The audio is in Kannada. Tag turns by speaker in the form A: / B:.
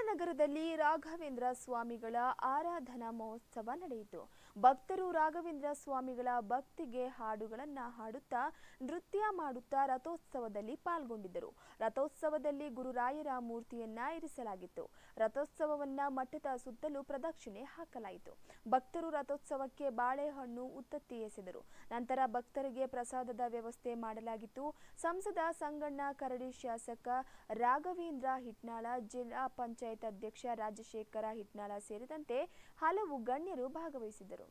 A: ನಗರದಲ್ಲಿ ರಾಘವೇಂದ್ರ ಸ್ವಾಮಿಗಳ ಆರಾಧನಾ ಮಹೋತ್ಸವ ನಡೆಯಿತು ಭಕ್ತರು ರಾಘವೇಂದ್ರ ಸ್ವಾಮಿಗಳ ಭಕ್ತಿಗೆ ಹಾಡುಗಳನ್ನು ಹಾಡುತ್ತಾ ನೃತ್ಯ ಮಾಡುತ್ತಾ ರಥೋತ್ಸವದಲ್ಲಿ ಪಾಲ್ಗೊಂಡಿದ್ದರು ರಥೋತ್ಸವದಲ್ಲಿ ಗುರುರಾಯರ ಮೂರ್ತಿಯನ್ನ ಇರಿಸಲಾಗಿತ್ತು ರಥೋತ್ಸವವನ್ನ ಮಠದ ಸುತ್ತಲೂ ಪ್ರದಕ್ಷಿಣೆ ಹಾಕಲಾಯಿತು ಭಕ್ತರು ರಥೋತ್ಸವಕ್ಕೆ ಬಾಳೆಹಣ್ಣು ಉತ್ತತ್ತಿ ಎಸೆದರು ನಂತರ ಭಕ್ತರಿಗೆ ಪ್ರಸಾದದ ವ್ಯವಸ್ಥೆ ಮಾಡಲಾಗಿತ್ತು ಸಂಸದ ಸಂಗಣ್ಣ ಕರಡಿ ಶಾಸಕ ರಾಘವೇಂದ್ರ ಹಿಟ್ನಾಳ ಜಿಲ್ಲಾ ಪಂಚಾಯತ್ ಅಧ್ಯಕ್ಷ ರಾಜಶೇಖರ ಹಿಟ್ನಾಳ ಸೇರಿದಂತೆ ಹಲವು ಗಣ್ಯರು ಭಾಗವಹಿಸಿದ್ದರು